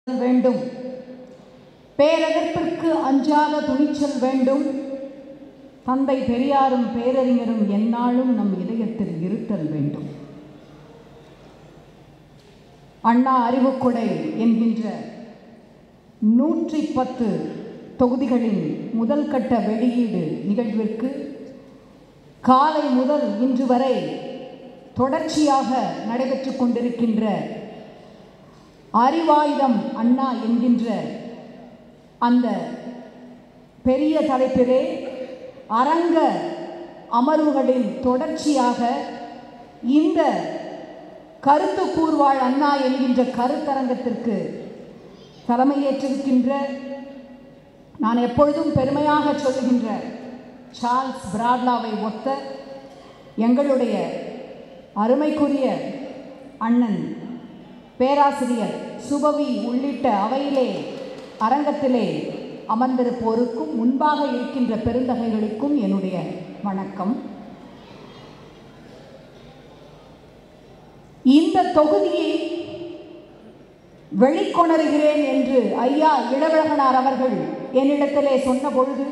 வேண்டும் பேரெதிர்ப்பிற்கு அஞ்சாத துணிச்சல் வேண்டும் தந்தை பெரியாரும் பேரறிஞரும் எந்நாளும் நம் இதயத்தில் இருத்தல் வேண்டும் அண்ணா அறிவுக்கொடை என்கின்ற நூற்றி பத்து தொகுதிகளின் முதல் கட்ட வெளியீடு நிகழ்விற்கு காலை முதல் இன்று வரை தொடர்ச்சியாக நடைபெற்று கொண்டிருக்கின்ற அறிவாயுதம் அண்ணா என்கின்ற அந்த பெரிய தலைப்பிலே அரங்க அமர்வுகளின் தொடர்ச்சியாக இந்த கருத்து கூர்வாள் அண்ணா என்கின்ற கருத்தரங்கத்திற்கு தலைமையேற்றிருக்கின்ற நான் எப்பொழுதும் பெருமையாக சொல்லுகின்ற சார்ல்ஸ் பிராட்லாவை ஒத்த எங்களுடைய அருமைக்குரிய அண்ணன் பேராசிரியர் சுபவி உள்ளிட்ட அவையிலே அரங்கத்திலே அமர்ந்திருப்போருக்கும் முன்பாக இருக்கின்ற பெருந்தகைகளுக்கும் என்னுடைய வணக்கம் இந்த தொகுதியை வெளிக்கொணர்கிறேன் என்று ஐயா இளவழகனார் அவர்கள் என்னிடத்திலே சொன்ன பொழுது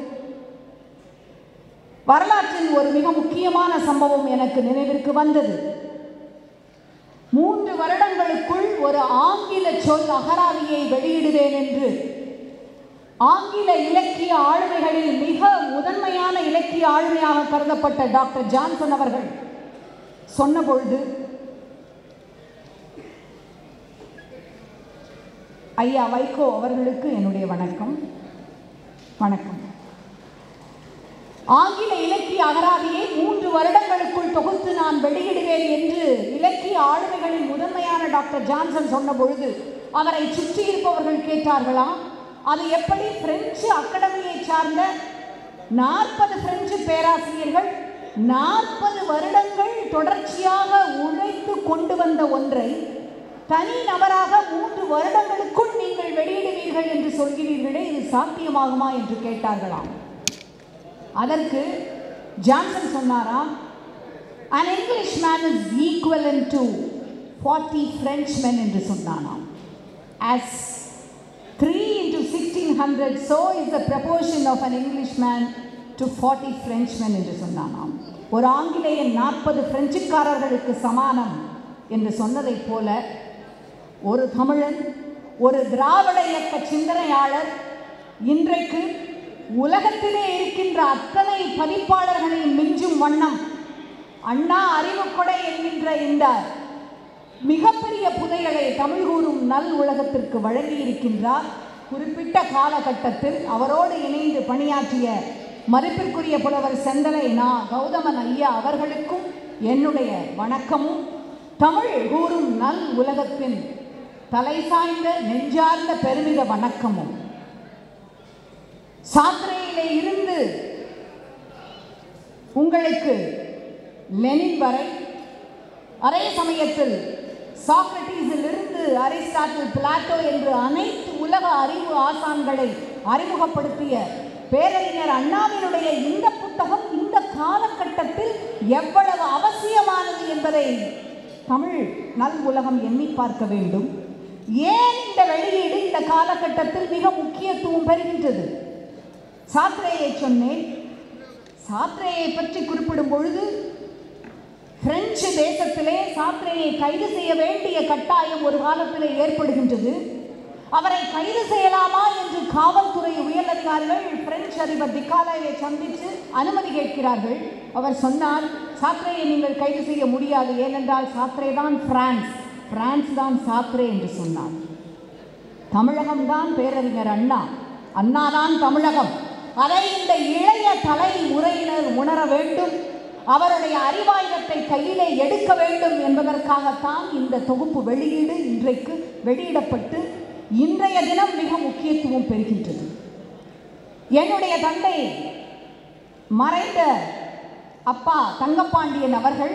வரலாற்றில் ஒரு மிக முக்கியமான சம்பவம் எனக்கு நினைவிற்கு வந்தது மூன்று வருடங்களுக்குள் ஒரு ஆங்கில சொல் அகராதியை வெளியிடுவேன் என்று ஆங்கில இலக்கிய ஆளுமைகளில் மிக முதன்மையான இலக்கிய ஆளுமையாக கருதப்பட்ட டாக்டர் ஜான்சன் அவர்கள் சொன்னபொழுது ஐயா வைகோ அவர்களுக்கு என்னுடைய வணக்கம் வணக்கம் ஆங்கில இலக்கிய அகராதியை மூன்று வருடங்களுக்குள் தொகுத்து நான் வெளியிடுவேன் என்று இலக்கிய ஆளுமைகளின் முதன்மையான டாக்டர் ஜான்சன் சொன்ன பொழுது அவரை சுற்றி இருப்பவர்கள் கேட்டார்களாம் அது எப்படி பிரெஞ்சு அகாடமியை சார்ந்த நாற்பது பிரெஞ்சு பேராசிரியர்கள் நாற்பது வருடங்கள் தொடர்ச்சியாக உழைத்து கொண்டு வந்த ஒன்றை தனி நபராக மூன்று வருடங்களுக்குள் நீங்கள் வெளியிடுவீர்கள் என்று சொல்கிறீர்களே இது சாத்தியமாகுமா என்று கேட்டார்களாம் அதற்கு ஜான்சன் சொன்னாராம் an Englishman is equivalent to 40 Frenchmen என்று சொன்னானாம் as 3 into 1600 so is the proportion of an Englishman to 40 Frenchmen என்று சொன்னானாம் ஒரு ஆங்கிலேயன் நாற்பது பிரெஞ்சுக்காரர்களுக்கு சமானம் என்று சொன்னதைப் போல ஒரு தமிழன் ஒரு திராவிட இயக்க சிந்தனையாளர் இன்றைக்கு உலகத்திலே இருக்கின்ற அத்தனை பதிப்பாளர்களையும் மிஞ்சும் வண்ணம் அண்ணா அறிவுக்கொடை என்கின்ற இந்த மிகப்பெரிய புதையலை தமிழ் கூறும் நல் உலகத்திற்கு வழங்கி இருக்கின்றார் குறிப்பிட்ட காலகட்டத்தில் அவரோடு இணைந்து பணியாற்றிய மதிப்பிற்குரிய புலவர் செந்தலை நா கௌதமன் ஐயா அவர்களுக்கும் என்னுடைய வணக்கமும் தமிழ் கூறும் நல் உலகத்தின் தலை சாய்ந்த நெஞ்சார்ந்த பெருமித வணக்கமும் சாத்திரையிலே இருந்து உங்களுக்கு லெனின் வரை அதே சமயத்தில் சாக்ரட்டிஸில் இருந்து அரிஸ்டாட்டில் பிளாட்டோ என்று அனைத்து உலக அறிவு ஆசான்களை அறிமுகப்படுத்திய பேரறிஞர் அண்ணாவினுடைய இந்த புத்தகம் இந்த காலகட்டத்தில் எவ்வளவு அவசியமானது என்பதை தமிழ் நல் உலகம் எண்ணி பார்க்க வேண்டும் ஏன் இந்த வெளியீடு இந்த காலகட்டத்தில் மிக முக்கியத்துவம் பெறுகின்றது சாத்ரேயை சொன்னேன் சாத்ரேயை பற்றி குறிப்பிடும் பொழுது பிரெஞ்சு தேசத்திலே சாத்ரேயை கைது செய்ய வேண்டிய கட்டாயம் ஒரு காலத்திலே ஏற்படுகின்றது அவரை கைது செய்யலாமா என்று காவல்துறை உயரதிகாரிகள் பிரெஞ்சு அதிபர் திகாலாவை சந்தித்து அனுமதி கேட்கிறார்கள் அவர் சொன்னார் சாத்ரேயை நீங்கள் கைது செய்ய முடியாது ஏனென்றால் சாத்ரே தான் பிரான்ஸ் பிரான்ஸ் தான் சாத்ரே என்று சொன்னார் தமிழகம்தான் பேரறிஞர் அண்ணா அண்ணாதான் தமிழகம் அதை இந்த இளைய தலைமுறையினர் உணர வேண்டும் அவருடைய அறிவாயுதத்தை கையிலே எடுக்க வேண்டும் என்பதற்காகத்தான் இந்த தொகுப்பு வெளியீடு இன்றைக்கு வெளியிடப்பட்டு இன்றைய தினம் மிக முக்கியத்துவம் பெறுகின்றது என்னுடைய தந்தை மறைந்த அப்பா தங்கப்பாண்டியன் அவர்கள்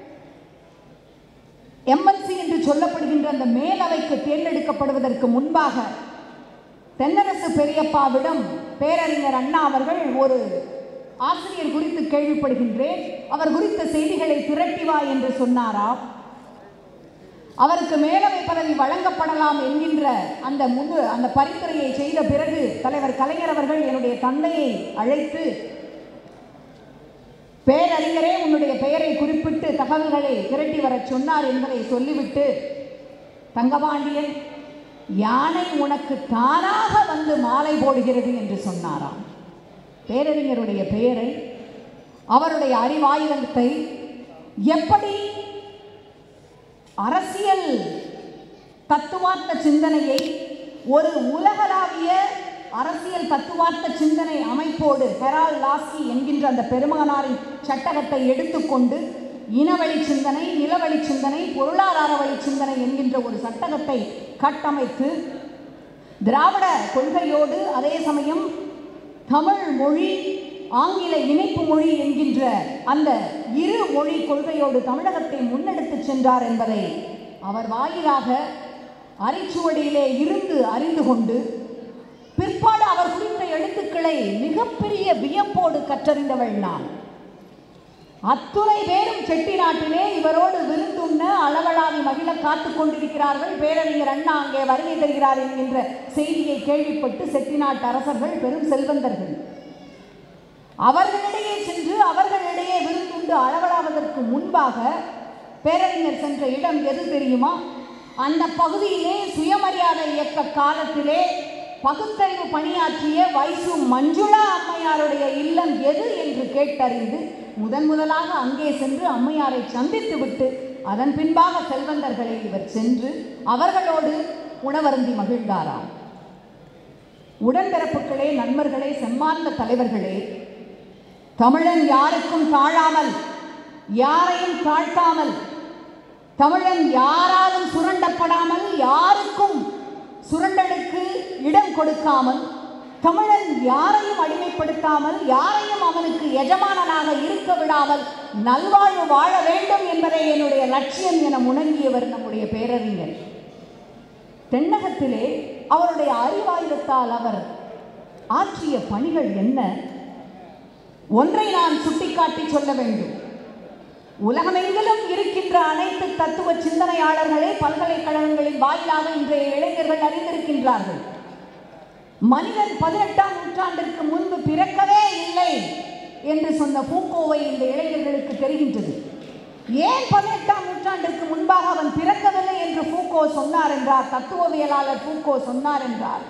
எம்எல்சி என்று சொல்லப்படுகின்ற அந்த மேலவைக்கு தேர்ந்தெடுக்கப்படுவதற்கு முன்பாக தென்னரசு பெரியப்பாவிடம் பேரறிஞர் அண்ணா அவர்கள் ஒரு ஆசிரியர் குறித்து கேள்விப்படுகின்றேன் அவர் குறித்த செய்திகளை திரட்டி வா என்று சொன்னாராம் அவருக்கு மேலவை பதவி வழங்கப்படலாம் என்கின்ற அந்த முன் அந்த பரிந்துரையை செய்த பிறகு தலைவர் கலைஞர் அவர்கள் என்னுடைய தந்தையை அழைத்து பேரறிஞரே உன்னுடைய பெயரை குறிப்பிட்டு தகவல்களை திரட்டி வரச் சொன்னார் என்பதை சொல்லிவிட்டு தங்கபாண்டியன் யானை உனக்கு தானாக வந்து மாலை போடுகிறது என்று சொன்னாராம் பேரறிஞருடைய பெயரை அவருடைய அறிவாயுதத்தை எப்படி அரசியல் தத்துவார்த்த சிந்தனையை ஒரு உலகளாவிய அரசியல் தத்துவார்த்த சிந்தனை அமைப்போடு ஹெரால் லாஸ்கி என்கின்ற அந்த பெருமகனாரின் சட்டகத்தை எடுத்துக்கொண்டு இனவழி சிந்தனை நிலவழி சிந்தனை பொருளாதார வழி சிந்தனை என்கின்ற ஒரு சட்டகத்தை கட்டமைத்து திராவிட கொள்கையோடு அதே சமயம் தமிழ் மொழி ஆங்கில இணைப்பு மொழி என்கின்ற அந்த இரு மொழி கொள்கையோடு தமிழகத்தை முன்னெடுத்துச் சென்றார் என்பதை அவர் வாயிலாக அரிச்சுவடியிலே இருந்து அறிந்து கொண்டு பிற்பாடு அவர் குறித்த எழுத்துக்களை மிகப்பெரிய வியப்போடு கற்றறிந்தவள் நான் அத்துணை பேரும் செட்டிநாட்டிலே இவரோடு விருந்துண்ண அளவலாவி மகிழ காத்துக் கொண்டிருக்கிறார்கள் பேரறிஞர் அண்ணா அங்கே வருகை தருகிறார் என்கின்ற செய்தியை கேள்விப்பட்டு செட்டிநாட்டு அரசர்கள் பெரும் செல்வந்தர்கள் அவர்களிடையே சென்று அவர்களிடையே விருந்துண்டு அளவலாவதற்கு முன்பாக பேரறிஞர் சென்ற இடம் எது தெரியுமா அந்த பகுதியிலே சுயமரியாதை இயக்க காலத்திலே பகுத்தறிவு பணியாற்றிய வைசு மஞ்சுளா அம்மையாருடைய இல்லம் எது என்று கேட்டறிந்து முதன் முதலாக அங்கே சென்று அம்மையாரை சந்தித்துவிட்டு அதன் பின்பாக செல்வந்தர்களை இவர் சென்று அவர்களோடு உணவருந்தி மகிழ்ந்தாராம் உடன்பிறப்புகளே நண்பர்களே செம்மார்ந்த தலைவர்களே தமிழன் யாருக்கும் தாழாமல் யாரையும் தாழ்த்தாமல் தமிழன் யாராலும் சுரண்டப்படாமல் யாருக்கும் சுரண்டலுக்கு இடம் கொடுக்காமல் தமிழன் யாரையும் அடிமைப்படுத்தாமல் யாரையும் அவனுக்கு எஜமானனாக இருக்க விடாமல் நல்வாழ்வு வாழ வேண்டும் என்பதே என்னுடைய லட்சியம் என முணங்கியவர் நம்முடைய பேரறிஞர் தென்னகத்திலே அவருடைய அறிவாயுதத்தால் அவர் ஆற்றிய பணிகள் என்ன ஒன்றை நான் சுட்டிக்காட்டி சொல்ல வேண்டும் உலகமெங்கிலும் இருக்கின்ற அனைத்து தத்துவ சிந்தனையாளர்களே பல்கலைக்கழகங்களின் வாயிலாக இன்றைய இளைஞர்கள் அறிந்திருக்கின்றார்கள் மனிதன் பதினெட்டாம் நூற்றாண்டிற்கு முன்பு பிறக்கவே இல்லை என்று சொன்ன பூங்கோவை இந்த இளைஞர்களுக்கு தெரிகின்றது ஏன் பதினெட்டாம் நூற்றாண்டிற்கு முன்பாக அவன் பிறக்கவில்லை என்று பூக்கோ சொன்னார் என்றார் தத்துவவியலாளர் பூக்கோ சொன்னார் என்றார்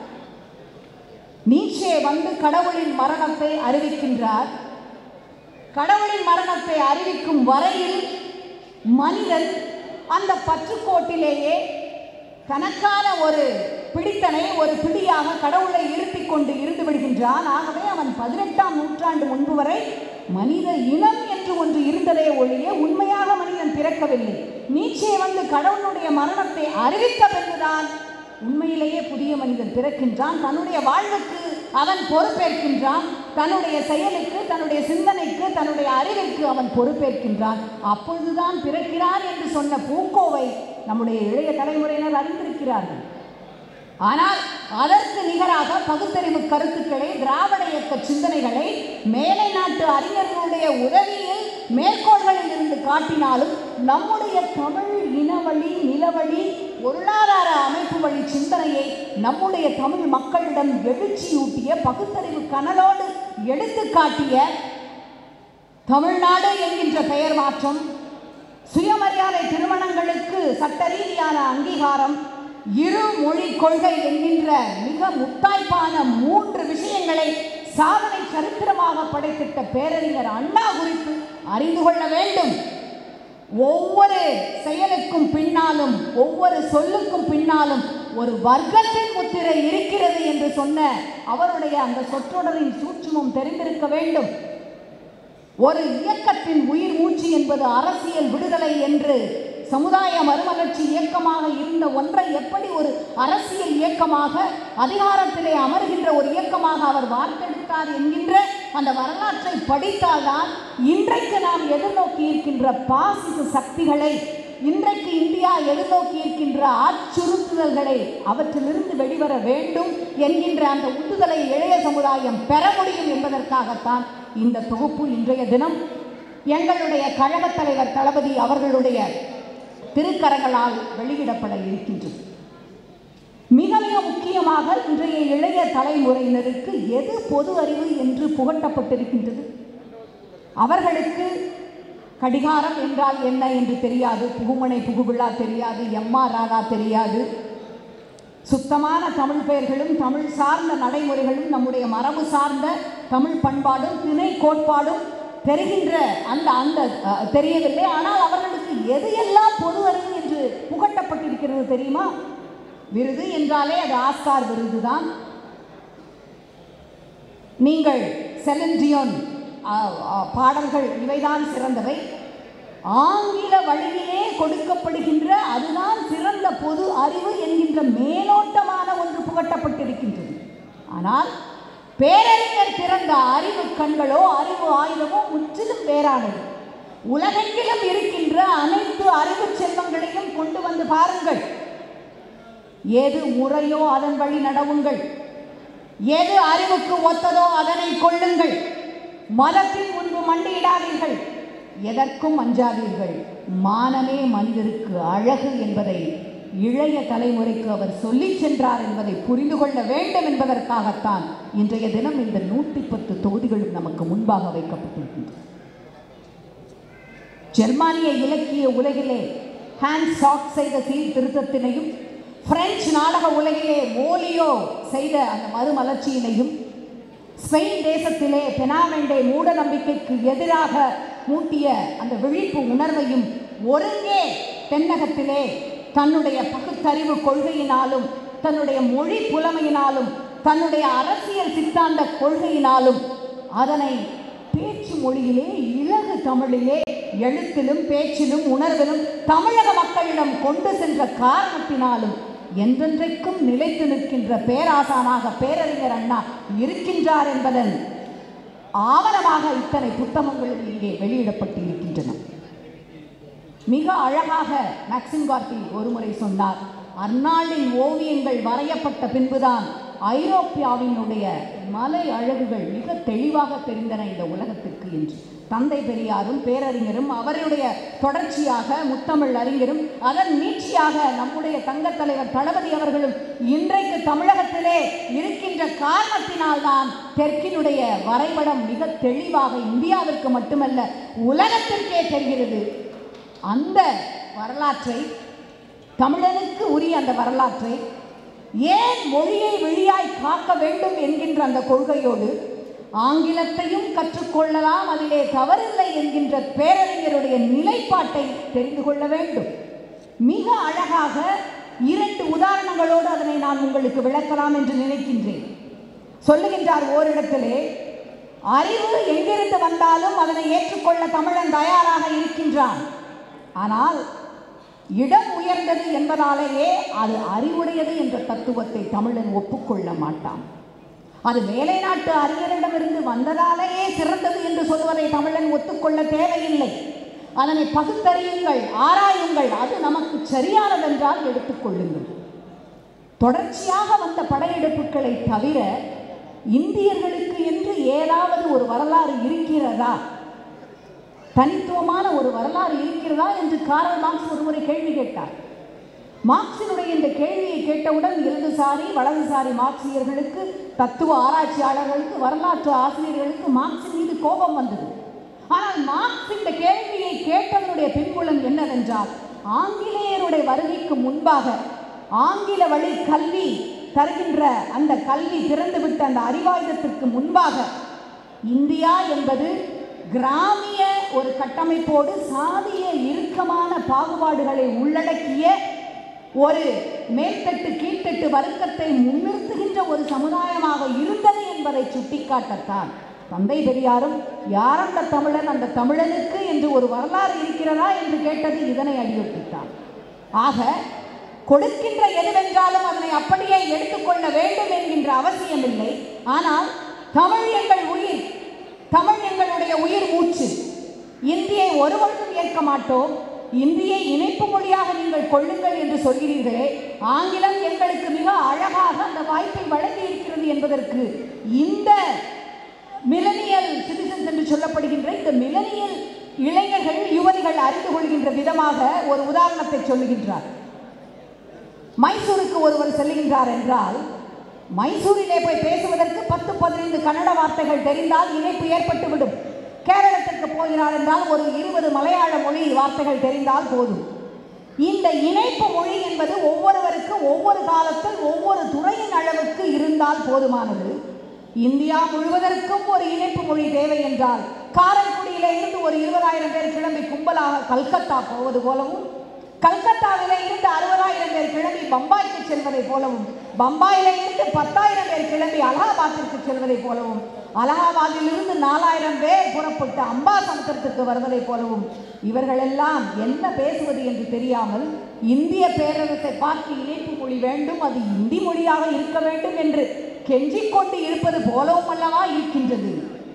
நீச்சே வந்து கடவுளின் மரணத்தை அறிவிக்கின்றார் கடவுளின் மரணத்தை அறிவிக்கும் வரையில் மனிதன் அந்த பற்றுக்கோட்டிலேயே தனக்கான ஒரு பிடித்தனை ஒரு பிடியாக கடவுளை இருத்தி கொண்டு இருந்து விடுகின்றான் ஆகவே அவன் பதினெட்டாம் நூற்றாண்டு முன்பு வரை மனித இனம் என்று ஒன்று இருந்ததே ஒழிய உண்மையாக மனிதன் பிறக்கவில்லை நீச்சே வந்து கடவுளுடைய மரணத்தை அறிவித்த பின்புதான் உண்மையிலேயே புதிய மனிதன் பிறக்கின்றான் தன்னுடைய வாழ்வுக்கு அவன் பொறுப்பேற்கின்றான் தன்னுடைய செயலுக்கு தன்னுடைய சிந்தனைக்கு தன்னுடைய அறிவிற்கு அவன் பொறுப்பேற்கின்றான் அப்பொழுதுதான் பிறக்கிறான் என்று சொன்ன பூங்கோவை நம்முடைய இளைய தலைமுறையினர் அறிந்திருக்கிறார்கள் ஆனால் அதற்கு நிகராக பகுத்தறிவு கருத்துக்களை திராவிட இயக்க சிந்தனைகளை மேலை நாட்டு அறிஞர்களுடைய உதவியில் மேற்கோள்களில் இருந்து காட்டினாலும் நம்முடைய தமிழ் இனவழி நிலவழி பொருளாதார அமைப்பு வழி சிந்தனையை நம்முடைய தமிழ் மக்களிடம் எழுச்சியூட்டிய பகுத்தறிவு கனலோடு எடுத்து காட்டிய தமிழ்நாடு என்கின்ற பெயர் மாற்றம் சுயமரியாதை திருமணங்களுக்கு சட்ட ரீதியான அங்கீகாரம் இரு மொழி கொள்கை என்கின்ற மிக முத்தாய்ப்பான மூன்று விஷயங்களை சாதனை சரித்திரமாக படைத்திட்ட பேரறிஞர் அண்ணா குறித்து அறிந்து கொள்ள வேண்டும் ஒவ்வொரு செயலுக்கும் பின்னாலும் ஒவ்வொரு சொல்லுக்கும் பின்னாலும் ஒரு வர்க்கத்தின் முத்திரை இருக்கிறது என்று சொன்ன அவருடைய அந்த சொற்றொடரின் சூட்சுமம் தெரிந்திருக்க வேண்டும் ஒரு இயக்கத்தின் உயிர் மூச்சு என்பது அரசியல் விடுதலை என்று சமுதாய மறுமலர்ச்சி இயக்கமாக இருந்த ஒன்றை எப்படி ஒரு அரசியல் இயக்கமாக அதிகாரத்திலே அமர்கின்ற ஒரு இயக்கமாக அவர் வார்த்தெடுத்தார் என்கின்ற அந்த வரலாற்றை படித்தால்தான் இன்றைக்கு நாம் எதிர்நோக்கி இருக்கின்ற பாசிச சக்திகளை இன்றைக்கு இந்தியா எதிர்நோக்கி இருக்கின்ற அச்சுறுத்துதல்களை அவற்றிலிருந்து வெளிவர வேண்டும் என்கின்ற அந்த உந்துதலை இளைய சமுதாயம் பெற முடியும் என்பதற்காகத்தான் இந்த தொகுப்பு இன்றைய தினம் எங்களுடைய கழகத் தலைவர் தளபதி அவர்களுடைய திருக்கரங்களால் வெளியிடப்பட இருக்கின்றது மிக மிக முக்கியமாக இன்றைய இளைய தலைமுறையினருக்கு எது பொது அறிவு என்று புகட்டப்பட்டிருக்கின்றது அவர்களுக்கு கடிகாரம் என்றால் என்ன என்று தெரியாது புகுமனை புகுவிழா தெரியாது எம்ஆர் ராதா தெரியாது சுத்தமான தமிழ் பெயர்களும் தமிழ் சார்ந்த நடைமுறைகளும் நம்முடைய மரபு சார்ந்த தமிழ் பண்பாடும் திணை கோட்பாடும் தெரிகின்ற அந்த அந்த அஹ், தெரியவில்லை ஆனால் அவர்களுக்கு எது எல்லாம் பொது அறிவு என்று புகட்டப்பட்டிருக்கிறது தெரியுமா விருது என்றாலே அது ஆஸ்கார் விருதுதான் நீங்கள் செலன்டியோன் பாடல்கள் இவைதான் சிறந்தவை ஆங்கில வழியிலே கொடுக்கப்படுகின்ற அதுதான் சிறந்த பொது அறிவு என்கின்ற மேலோட்டமான ஒன்று புகட்டப்பட்டிருக்கின்றது ஆனால் பேரறிஞர் திறந்த அறிவு கண்களோ அறிவு ஆயுதமோ முற்றிலும் வேறானது உலகெங்கிலும் இருக்கின்ற அனைத்து அறிவு செல்வங்களையும் கொண்டு வந்து பாருங்கள் எது முறையோ அதன் வழி நடவுங்கள் எது அறிவுக்கு ஒத்ததோ அதனை கொள்ளுங்கள் மதத்தின் முன்பு மண்டியிடாதீர்கள் எதற்கும் அஞ்சாதீர்கள் மானமே மனிதருக்கு அழகு என்பதை இளைய தலைமுறைக்கு அவர் சொல்லிச் சென்றார் என்பதை புரிந்து கொள்ள வேண்டும் என்பதற்காகத்தான் இன்றைய தினம் இந்த நூற்றி பத்து தொகுதிகளும் நமக்கு முன்பாக வைக்கப்பட்டிருக்கின்றன ஜெர்மானிய இலக்கிய உலகிலே ஹான்ஸ் சாக் செய்த சீர்திருத்தத்தினையும் பிரெஞ்சு நாடக உலகிலே மோலியோ செய்த அந்த மறுமலர்ச்சியினையும் ஸ்பெயின் தேசத்திலே பெனாமெண்டே மூட நம்பிக்கைக்கு எதிராக மூட்டிய அந்த விழிப்பு உணர்வையும் ஒருங்கே தென்னகத்திலே தன்னுடைய பகுத்தறிவு கொள்கையினாலும் தன்னுடைய மொழி புலமையினாலும் தன்னுடைய அரசியல் சித்தாந்த கொள்கையினாலும் அதனை பேச்சு மொழியிலே இலகு தமிழிலே எழுத்திலும் பேச்சிலும் உணர்விலும் தமிழக மக்களிடம் கொண்டு சென்ற காரணத்தினாலும் என்றென்றைக்கும் நிலைத்து நிற்கின்ற பேராசானாக பேரறிஞர் அண்ணா இருக்கின்றார் என்பதன் ஆவணமாக இத்தனை புத்தகங்களும் இங்கே வெளியிடப்பட்டு இருக்கின்றன மிக அழகாக மேக்சிம் கார்கி ஒருமுறை சொன்னார் அந்நாளின் ஓவியங்கள் வரையப்பட்ட பின்புதான் ஐரோப்பியாவினுடைய மலை அழகுகள் மிக தெளிவாக தெரிந்தன இந்த உலகத்திற்கு என்று தந்தை பெரியாரும் பேரறிஞரும் அவருடைய தொடர்ச்சியாக முத்தமிழ் அறிஞரும் அதன் நீட்சியாக நம்முடைய தங்கத் தலைவர் தளபதி அவர்களும் இன்றைக்கு தமிழகத்திலே இருக்கின்ற காரணத்தினால்தான் தெற்கினுடைய வரைபடம் மிக தெளிவாக இந்தியாவிற்கு மட்டுமல்ல உலகத்திற்கே தெரிகிறது அந்த வரலாற்றை தமிழனுக்கு உரிய அந்த வரலாற்றை ஏன் மொழியை வெளியாய் காக்க வேண்டும் என்கின்ற அந்த கொள்கையோடு ஆங்கிலத்தையும் கற்றுக்கொள்ளலாம் அதிலே தவறில்லை என்கின்ற பேரறிஞருடைய நிலைப்பாட்டை தெரிந்து கொள்ள வேண்டும் மிக அழகாக இரண்டு உதாரணங்களோடு அதனை நான் உங்களுக்கு விளக்கலாம் என்று நினைக்கின்றேன் சொல்லுகின்றார் ஓரிடத்திலே அறிவு எங்கிருந்து வந்தாலும் அதனை ஏற்றுக்கொள்ள தமிழன் தயாராக இருக்கின்றான் ஆனால் இடம் உயர்ந்தது என்பதாலேயே அது அறிவுடையது என்ற தத்துவத்தை தமிழன் ஒப்புக்கொள்ள மாட்டான் அது மேலை நாட்டு அறிஞரிடமிருந்து வந்ததாலேயே சிறந்தது என்று சொல்வதை தமிழன் ஒத்துக்கொள்ள தேவையில்லை அதனை பகுத்தறியுங்கள் ஆராயுங்கள் அது நமக்கு சரியானதென்றால் எடுத்துக்கொள்ளுங்கள் தொடர்ச்சியாக வந்த படையெடுப்புகளை தவிர இந்தியர்களுக்கு என்று ஏதாவது ஒரு வரலாறு இருக்கிறதா தனித்துவமான ஒரு வரலாறு இருக்கிறதா என்று காரல் மார்க்ஸ் ஒருமுறை கேள்வி கேட்டார் மார்க்சினுடைய இந்த கேள்வியை கேட்டவுடன் இடதுசாரி வலதுசாரி மார்க்சியர்களுக்கு தத்துவ ஆராய்ச்சியாளர்களுக்கு வரலாற்று ஆசிரியர்களுக்கு மார்க்சின் மீது கோபம் வந்தது ஆனால் மார்க்ஸ் இந்த கேள்வியை கேட்டதனுடைய பின்புலம் என்னவென்றால் ஆங்கிலேயருடைய வருகைக்கு முன்பாக ஆங்கில வழி கல்வி தருகின்ற அந்த கல்வி திறந்துவிட்ட அந்த அறிவாயுதத்திற்கு முன்பாக இந்தியா என்பது கிராமிய ஒரு கட்டமைப்போடு சாதிய இறுக்கமான பாகுபாடுகளை உள்ளடக்கிய ஒரு மேல்தட்டு கீழ்த்தட்டு வர்க்கத்தை முன்னிறுத்துகின்ற ஒரு சமுதாயமாக இருந்தது என்பதை சுட்டிக்காட்டத்தான் தந்தை பெரியாரும் யார் அந்த தமிழன் அந்த தமிழனுக்கு என்று ஒரு வரலாறு இருக்கிறதா என்று கேட்டது இதனை அடியொட்டித்தான் ஆக கொடுக்கின்ற எதுவென்றாலும் அதனை அப்படியே எடுத்துக்கொள்ள வேண்டும் என்கின்ற அவசியமில்லை ஆனால் தமிழ் எங்கள் உயிர் தமிழ் எங்களுடைய உயிர் மூச்சு இந்தியை ஒருவருக்கும் ஏற்க மாட்டோம் இந்தியை இணைப்பு மொழியாக நீங்கள் கொள்ளுங்கள் என்று சொல்கிறீர்களே ஆங்கிலம் எங்களுக்கு மிக அழகாக அந்த வாய்ப்பை வழங்கி இருக்கிறது என்பதற்கு இந்த மிலனியல் சிட்டிசன்ஸ் என்று சொல்லப்படுகின்ற இந்த மிலனியல் இளைஞர்கள் யுவதிகள் அறிந்து கொள்கின்ற விதமாக ஒரு உதாரணத்தை சொல்லுகின்றார் மைசூருக்கு ஒருவர் செல்லுகின்றார் என்றால் மைசூரிலே போய் பேசுவதற்கு பத்து பதினைந்து கன்னட வார்த்தைகள் தெரிந்தால் இணைப்பு ஏற்பட்டுவிடும் கேரளத்திற்கு போகிறார் என்றால் ஒரு இருபது மலையாள மொழி வார்த்தைகள் தெரிந்தால் போதும் இந்த இணைப்பு மொழி என்பது ஒவ்வொருவருக்கும் ஒவ்வொரு காலத்தில் ஒவ்வொரு துறையின் அளவுக்கு இருந்தால் போதுமானது இந்தியா முழுவதற்கும் ஒரு இணைப்பு மொழி தேவை என்றால் காரைக்குடியில இருந்து ஒரு இருபதாயிரம் பேர் கிளம்பி கும்பலாக கல்கத்தா போவது போலவும் கல்கத்தாவில இருந்து அறுபதாயிரம் பேர் கிளம்பி பம்பாய்க்கு செல்வதை போலவும் பம்பாயில இருந்து பத்தாயிரம் பேர் கிளம்பி அலகாபாத்திற்கு செல்வதை போலவும் அலகாபாத்திலிருந்து நாலாயிரம் பேர் புறப்பட்டு அம்பாசமுத்திரத்திற்கு வருவதை போலவும் இவர்களெல்லாம் என்ன பேசுவது என்று தெரியாமல் இந்திய பேரரசை பார்த்து இணைப்பு மொழி வேண்டும் அது இந்தி மொழியாக இருக்க வேண்டும் என்று கெஞ்சிக் கொண்டு இருப்பது போலவும் அல்லவா இருக்கின்றது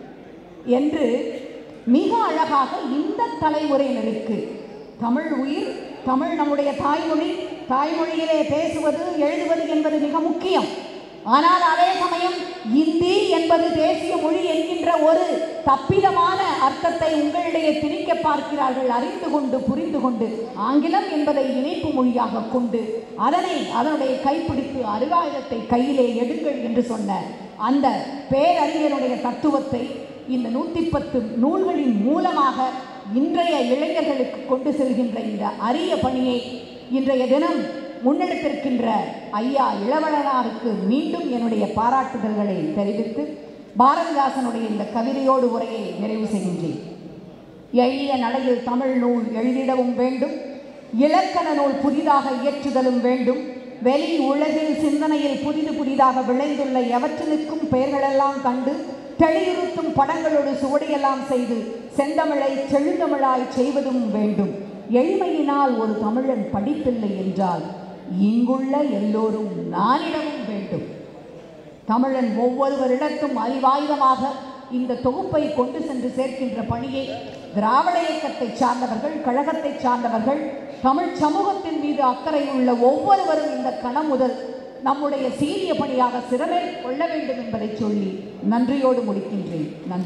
என்று மிக அழகாக இந்த தலைமுறையினருக்கு தமிழ் உயிர் தமிழ் நம்முடைய தாய்மொழி தாய்மொழியிலே பேசுவது எழுதுவது என்பது மிக முக்கியம் ஆனால் அதே சமயம் இந்தி என்பது தேசிய மொழி என்கின்ற ஒரு தப்பிதமான அர்த்தத்தை உங்களிடையே திணிக்க பார்க்கிறார்கள் அறிந்து கொண்டு புரிந்து கொண்டு ஆங்கிலம் என்பதை இணைப்பு மொழியாக கொண்டு அதனை அதனுடைய கைப்பிடித்து அருகாயுதத்தை கையிலே எடுங்கள் என்று சொன்ன அந்த பேரறிஞருடைய தத்துவத்தை இந்த நூற்றி பத்து நூல்களின் மூலமாக இன்றைய இளைஞர்களுக்கு கொண்டு செல்கின்ற இந்த அரிய பணியை இன்றைய தினம் முன்னெடுத்திருக்கின்ற ஐயா இளவழனாருக்கு மீண்டும் என்னுடைய பாராட்டுதல்களை தெரிவித்து பாரதிதாசனுடைய இந்த கவிதையோடு உரையை நிறைவு செய்கின்றேன் எளிய நடையில் தமிழ் நூல் எழுதிடவும் வேண்டும் இலக்கண நூல் புதிதாக இயற்றுதலும் வேண்டும் வெளி உலகில் சிந்தனையில் புதிது புதிதாக விளைந்துள்ள எவற்றினுக்கும் பெயர்களெல்லாம் கண்டு தெளியுறுத்தும் படங்களோடு சுவடியெல்லாம் செய்து செந்தமிழை செழுந்தமிழாய் செய்வதும் வேண்டும் எளிமையினால் ஒரு தமிழன் படிப்பில்லை என்றால் இங்குள்ள எல்லோரும் நானிடமும் வேண்டும் தமிழன் ஒவ்வொருவரிடத்தும் அறிவாயுதமாக இந்த தொகுப்பை கொண்டு சென்று சேர்க்கின்ற பணியை திராவிட இயக்கத்தை சார்ந்தவர்கள் கழகத்தை சார்ந்தவர்கள் தமிழ் சமூகத்தின் மீது அக்கறை உள்ள ஒவ்வொருவரும் இந்த கணம் முதல் நம்முடைய சீரிய பணியாக சிறமேல் கொள்ள வேண்டும் என்பதை சொல்லி நன்றியோடு முடிக்கின்றேன் நன்றி